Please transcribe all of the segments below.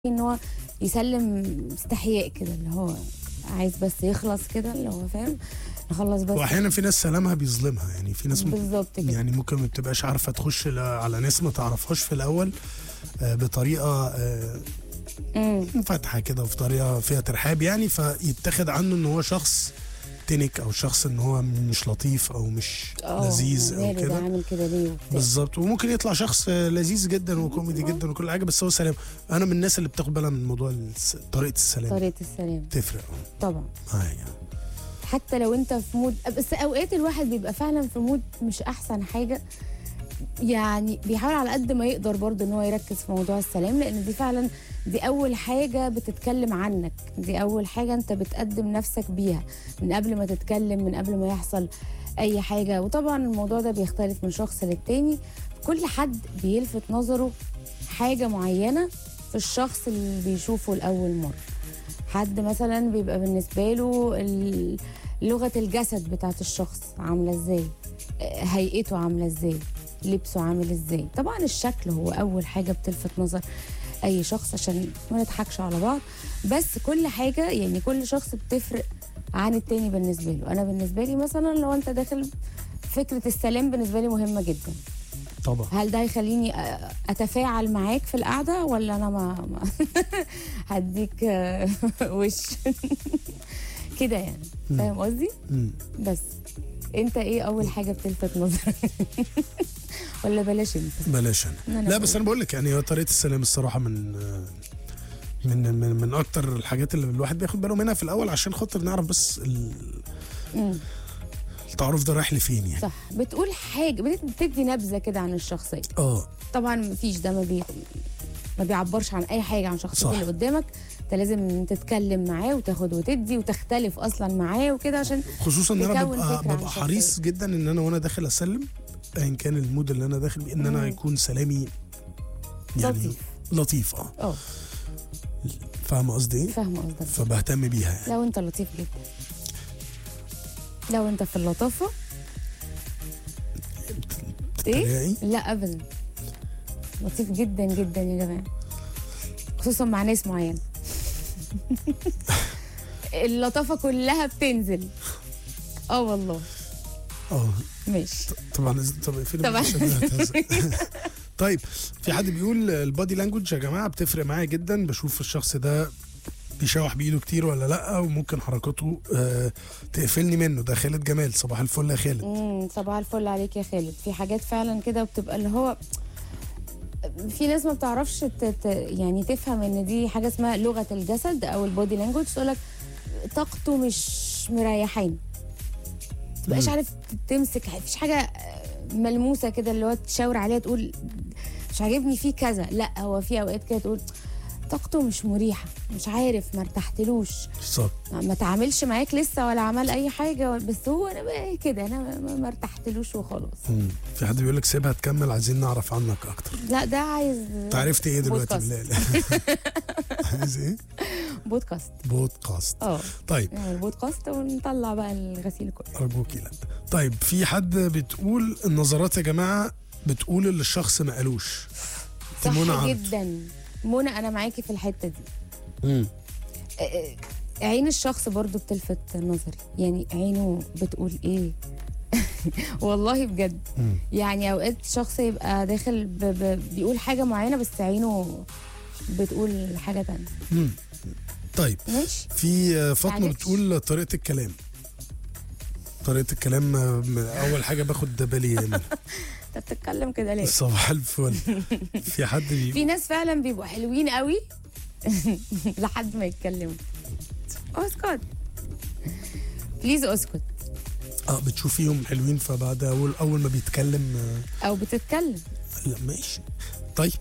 ان هو يسلم استحياء كده اللي هو عايز بس يخلص كده اللي هو فاهم نخلص بس واحيانا في ناس سلامها بيظلمها يعني في ناس م- بالظبط كده يعني ممكن ما بتبقاش عارفه تخش ل- على ناس ما تعرفهاش في الاول آه، بطريقه آه، امم فاتحه كده وفي طريقه فيها ترحاب يعني فيتاخد عنه ان هو شخص تنك او شخص ان هو مش لطيف او مش اه لذيذ او ماله ده كده عامل كده ليه وبتاع بالظبط وممكن يطلع شخص آه، لذيذ جدا وكوميدي جدا وكل حاجه بس هو سلام انا من الناس اللي بتاخد بالها من موضوع الس- طريقه السلام طريقه السلام تفرق آه، طبعا معايا يعني. حتى لو انت في مود بس اوقات الواحد بيبقى فعلا في مود مش احسن حاجه يعني بيحاول على قد ما يقدر برضه ان هو يركز في موضوع السلام لان دي فعلا دي اول حاجه بتتكلم عنك دي اول حاجه انت بتقدم نفسك بيها من قبل ما تتكلم من قبل ما يحصل اي حاجه وطبعا الموضوع ده بيختلف من شخص للتاني كل حد بيلفت نظره حاجه معينه في الشخص اللي بيشوفه لاول مره حد مثلا بيبقى بالنسبه له ال- لغه الجسد بتاعت الشخص عامله ازاي آه، هيئته عامله ازاي لبسه عامل ازاي طبعا الشكل هو اول حاجه بتلفت نظر اي شخص عشان ما نضحكش على بعض بس كل حاجه يعني كل شخص بتفرق عن التاني بالنسبه له انا بالنسبه لي مثلا لو انت داخل فكره السلام بالنسبه لي مهمه جدا طبعا هل ده هيخليني أ- اتفاعل معاك في القعده ولا انا ما, ما هديك آه، وش كده يعني فاهم قصدي مم. بس انت ايه اول حاجه بتلفت نظرك ولا بلاش انت بلاش انا أنا لا بقول. بس انا بقول لك يعني هو طريقه السلام الصراحه من من من من اكتر الحاجات اللي الواحد بياخد باله منها في الاول عشان خاطر نعرف بس ال- مم. التعارف ده رايح لفين يعني صح بتقول حاجه بت- بتدي نبذه كده عن الشخصيه اه طبعا مفيش ده ما بي ما بيعبرش عن اي حاجه عن شخصيه صح. اللي قدامك انت لازم تتكلم معاه وتاخد وتدي وتختلف اصلا معاه وكده عشان خصوصا ان انا تكون ببقى فكرة عن ببقى الشخصية. حريص جدا ان انا وانا داخل اسلم ايا كان المود اللي انا داخل بيه ان انا مم. يكون سلامي يعني لطيف لطيف اه اه فاهم قصدي ايه؟ فاهمه قصدك فبهتم بيها يعني لو انت لطيف جدا لو انت في اللطافه ايه تلاقي لا ابدا لطيف جدا جدا يا جماعه خصوصا مع ناس معينه اللطافه كلها بتنزل اه والله اه ماشي طبعا طب فين طبعا. طيب في حد بيقول البادي لانجوج يا جماعه بتفرق معايا جدا بشوف الشخص ده بيشوح بايده كتير ولا لا وممكن حركاته آه تقفلني منه ده خالد جمال صباح الفل يا خالد امم صباح الفل عليك يا خالد في حاجات فعلا كده وبتبقى اللي هو في ناس ما بتعرفش ت... ت... يعني تفهم ان دي حاجه اسمها لغه الجسد او البودي لانجوج تقول لك طاقته مش مريحاني تبقاش مم. عارف تمسك مفيش حاجه ملموسه كده اللي هو تشاور عليها تقول مش عاجبني فيه كذا لا هو في اوقات كده تقول طاقته مش مريحه مش عارف ما ارتحتلوش بالظبط ما تعاملش معاك لسه ولا عمل اي حاجه بس هو انا بقى كده انا ما- ما- ما ارتحتلوش وخلاص مم. في حد بيقول لك سيبها تكمل عايزين نعرف عنك اكتر لا ده عايز انت عرفت ايه دلوقتي بودكاست. بالله عايز ايه بودكاست بودكاست اه طيب نعمل بودكاست ونطلع بقى الغسيل كله ارجوكي لا طيب في حد بتقول النظرات يا جماعه بتقول اللي الشخص ما قالوش دي منى صح عبد. جدا منى انا معاكي في الحته دي مم. آه، آه، عين الشخص برضو بتلفت نظري يعني عينه بتقول ايه والله بجد مم. يعني اوقات شخص يبقى داخل ب... ب... بيقول حاجه معينه بس عينه بتقول حاجه تانية مم. طيب ماشي في آه، فاطمه معلش. بتقول طريقه الكلام طريقه الكلام آه، م- اول حاجه باخد بالي منها انت بتتكلم كده ليه صباح الفل في حد بيقول في ناس فعلا بيبقوا حلوين قوي لحد ما يتكلموا اسكت بليز اسكت اه بتشوفيهم حلوين فبعد اول اول ما بيتكلم آه، او بتتكلم لا ماشي طيب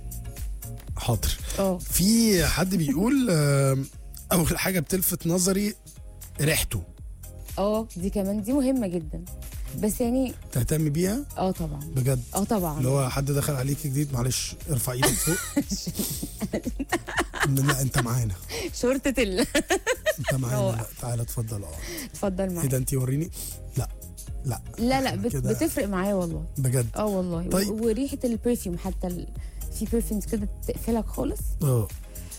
حاضر اه في حد بيقول آه، اول حاجه بتلفت نظري ريحته اه دي كمان دي مهمه جدا بس يعني تهتم بيها اه طبعا بجد اه طبعا اللي هو حد دخل عليك جديد معلش ارفع ايدك فوق لا انت معانا شرطه ال انت معانا هو. لا تعالى اتفضل اه اتفضل ايه معايا ده انت وريني لا لا لا لا بت... كده. بتفرق معايا والله بجد اه والله طيب. و- وريحه البرفيوم حتى ال... في برفيومز كده تقفلك خالص اه